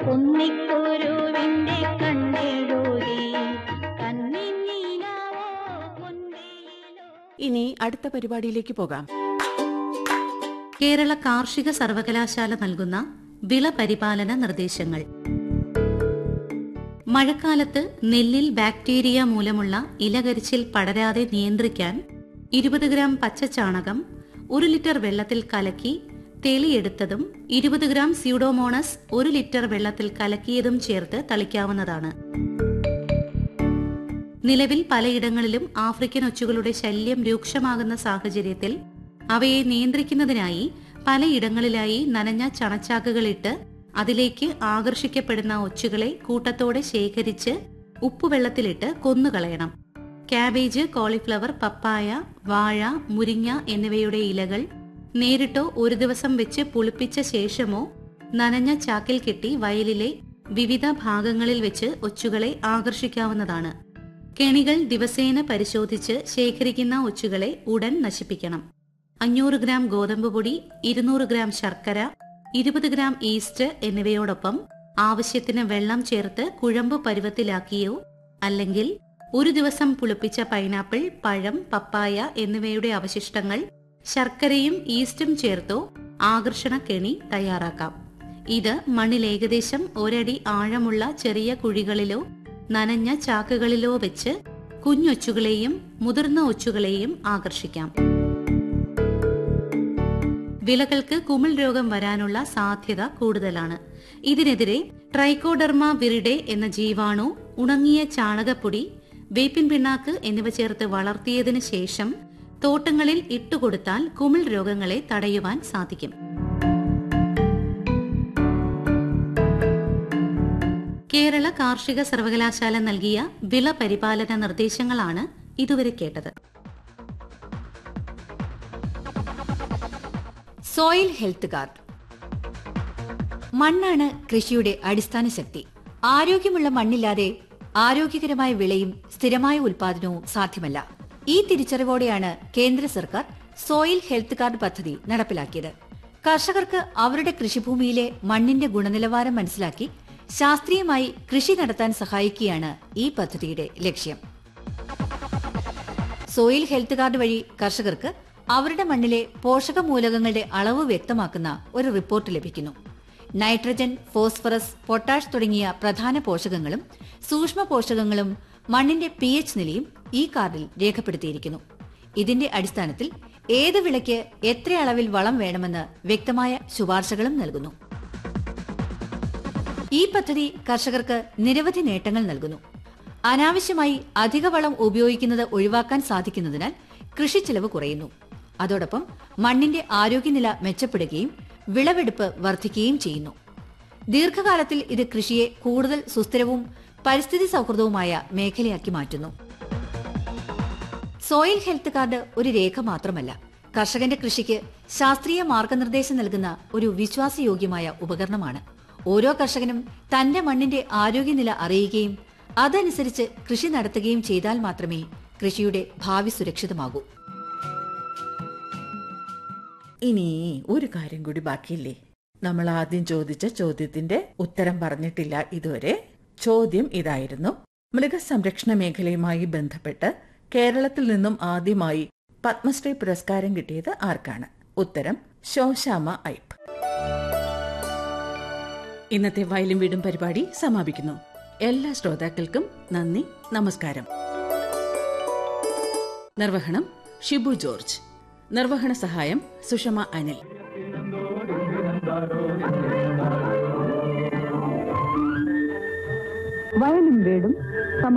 ഉണ്ണിക്കുരുവിന്റെ കണ്ണെഴുതി കന്നിനീലാവോ പൊൻവെയിലോ ഇനി അടുത്ത പരിപാടിയിലേക്ക് പോകാം കേരള കാർഷിക സർവകലാശാല നൽകുന്ന വിള പരിപാലന നിർദ്ദേശങ്ങൾ മഴക്കാലത്ത് നെല്ലിൽ ബാക്ടീരിയ മൂലമുള്ള ഇലകരിച്ചിൽ പടരാതെ നിയന്ത്രിക്കാൻ ഇരുപത് ഗ്രാം പച്ചച്ചാണകം ഒരു ലിറ്റർ വെള്ളത്തിൽ കലക്കി തെളിയെടുത്തതും ഇരുപത് ഗ്രാം സ്യൂഡോമോണസ് ഒരു ലിറ്റർ വെള്ളത്തിൽ കലക്കിയതും ചേർത്ത് തളിക്കാവുന്നതാണ് നിലവിൽ പലയിടങ്ങളിലും ആഫ്രിക്കൻ ഒച്ചുകളുടെ ശല്യം രൂക്ഷമാകുന്ന സാഹചര്യത്തിൽ അവയെ നിയന്ത്രിക്കുന്നതിനായി പലയിടങ്ങളിലായി നനഞ്ഞ ചണച്ചാക്കുകളിട്ട് അതിലേക്ക് ആകർഷിക്കപ്പെടുന്ന ഒച്ചുകളെ കൂട്ടത്തോടെ ശേഖരിച്ച് ഉപ്പുവെള്ളത്തിലിട്ട് കൊന്നുകളയണം കാബേജ് കോളിഫ്ലവർ പപ്പായ വാഴ മുരിങ്ങ എന്നിവയുടെ ഇലകൾ നേരിട്ടോ ഒരു ദിവസം വെച്ച് പുളിപ്പിച്ച ശേഷമോ നനഞ്ഞ ചാക്കിൽ കെട്ടി വയലിലെ വിവിധ ഭാഗങ്ങളിൽ വെച്ച് ഒച്ചുകളെ ആകർഷിക്കാവുന്നതാണ് കെണികൾ ദിവസേന പരിശോധിച്ച് ശേഖരിക്കുന്ന ഒച്ചുകളെ ഉടൻ നശിപ്പിക്കണം അഞ്ഞൂറ് ഗ്രാം ഗോതമ്പ് പൊടി ഇരുന്നൂറ് ഗ്രാം ശർക്കര ഇരുപത് ഗ്രാം ഈസ്റ്റ് എന്നിവയോടൊപ്പം ആവശ്യത്തിന് വെള്ളം ചേർത്ത് കുഴമ്പ് പരുവത്തിലാക്കിയോ അല്ലെങ്കിൽ ഒരു ദിവസം പുളിപ്പിച്ച പൈനാപ്പിൾ പഴം പപ്പായ എന്നിവയുടെ അവശിഷ്ടങ്ങൾ ശർക്കരയും ഈസ്റ്റും ചേർത്തോ ആകർഷണ കെണി തയ്യാറാക്കാം ഇത് മണ്ണിൽ ഏകദേശം ഒരടി ആഴമുള്ള ചെറിയ കുഴികളിലോ നനഞ്ഞ ചാക്കുകളിലോ വെച്ച് കുഞ്ഞൊച്ചുകളെയും മുതിർന്ന ഒച്ചുകളെയും ആകർഷിക്കാം വിളകൾക്ക് കുമിൾ രോഗം വരാനുള്ള സാധ്യത കൂടുതലാണ് ഇതിനെതിരെ ട്രൈക്കോഡർമ വിറിഡെ എന്ന ജീവാണു ഉണങ്ങിയ ചാണകപ്പൊടി വേപ്പിൻ പിണ്ണാക്ക് എന്നിവ ചേർത്ത് വളർത്തിയതിനു ശേഷം തോട്ടങ്ങളിൽ ഇട്ടുകൊടുത്താൽ കുമിൾ രോഗങ്ങളെ തടയുവാൻ സാധിക്കും കേരള കാർഷിക സർവകലാശാല നൽകിയ വിള പരിപാലന നിർദ്ദേശങ്ങളാണ് ഇതുവരെ കേട്ടത് സോയിൽ ഹെൽത്ത് കാർഡ് മണ്ണാണ് കൃഷിയുടെ അടിസ്ഥാന ശക്തി ആരോഗ്യമുള്ള മണ്ണില്ലാതെ ആരോഗ്യകരമായ വിളയും സ്ഥിരമായ ഉൽപാദനവും സാധ്യമല്ല ഈ തിരിച്ചറിവോടെയാണ് കേന്ദ്ര സർക്കാർ സോയിൽ ഹെൽത്ത് കാർഡ് പദ്ധതി നടപ്പിലാക്കിയത് കർഷകർക്ക് അവരുടെ കൃഷിഭൂമിയിലെ മണ്ണിന്റെ ഗുണനിലവാരം മനസ്സിലാക്കി ശാസ്ത്രീയമായി കൃഷി നടത്താൻ സഹായിക്കുകയാണ് ഈ പദ്ധതിയുടെ ലക്ഷ്യം സോയിൽ ഹെൽത്ത് കാർഡ് വഴി കർഷകർക്ക് അവരുടെ മണ്ണിലെ പോഷക മൂലകങ്ങളുടെ അളവ് വ്യക്തമാക്കുന്ന ഒരു റിപ്പോർട്ട് ലഭിക്കുന്നു നൈട്രജൻ ഫോസ്ഫറസ് പൊട്ടാഷ് തുടങ്ങിയ പ്രധാന പോഷകങ്ങളും സൂക്ഷ്മ പോഷകങ്ങളും മണ്ണിന്റെ പി എച്ച് നിലയും ഈ കാർഡിൽ രേഖപ്പെടുത്തിയിരിക്കുന്നു ഇതിന്റെ അടിസ്ഥാനത്തിൽ ഏത് വിളയ്ക്ക് എത്ര അളവിൽ വളം വേണമെന്ന് വ്യക്തമായ ശുപാർശകളും നൽകുന്നു ഈ പദ്ധതി കർഷകർക്ക് നിരവധി നേട്ടങ്ങൾ നൽകുന്നു അനാവശ്യമായി അധിക വളം ഉപയോഗിക്കുന്നത് ഒഴിവാക്കാൻ സാധിക്കുന്നതിനാൽ കൃഷി ചെലവ് കുറയുന്നു അതോടൊപ്പം മണ്ണിന്റെ ആരോഗ്യനില മെച്ചപ്പെടുകയും വിളവെടുപ്പ് വർദ്ധിക്കുകയും ചെയ്യുന്നു ദീർഘകാലത്തിൽ ഇത് കൃഷിയെ കൂടുതൽ സുസ്ഥിരവും പരിസ്ഥിതി സൗഹൃദവുമായ മേഖലയാക്കി മാറ്റുന്നു സോയിൽ ഹെൽത്ത് കാർഡ് ഒരു രേഖ മാത്രമല്ല കർഷകന്റെ കൃഷിക്ക് ശാസ്ത്രീയ മാർഗനിർദ്ദേശം നൽകുന്ന ഒരു വിശ്വാസയോഗ്യമായ ഉപകരണമാണ് ഓരോ കർഷകനും തന്റെ മണ്ണിന്റെ ആരോഗ്യനില അറിയുകയും അതനുസരിച്ച് കൃഷി നടത്തുകയും ചെയ്താൽ മാത്രമേ കൃഷിയുടെ ഭാവി സുരക്ഷിതമാകൂ ഇനി ഒരു കാര്യം കൂടി ബാക്കിയില്ലേ നമ്മൾ ആദ്യം ചോദിച്ച ചോദ്യത്തിന്റെ ഉത്തരം പറഞ്ഞിട്ടില്ല ഇതുവരെ ചോദ്യം ഇതായിരുന്നു മൃഗസംരക്ഷണ മേഖലയുമായി ബന്ധപ്പെട്ട് കേരളത്തിൽ നിന്നും ആദ്യമായി പത്മശ്രീ പുരസ്കാരം കിട്ടിയത് ആർക്കാണ് ഉത്തരം ശോശാമ ഐപ്പ് ഇന്നത്തെ വയലും വീടും പരിപാടി സമാപിക്കുന്നു എല്ലാ ശ്രോതാക്കൾക്കും നന്ദി നമസ്കാരം നിർവഹണം ഷിബു ജോർജ് നിർവഹണ സഹായം സുഷമ അനിൽ വയലും വീടും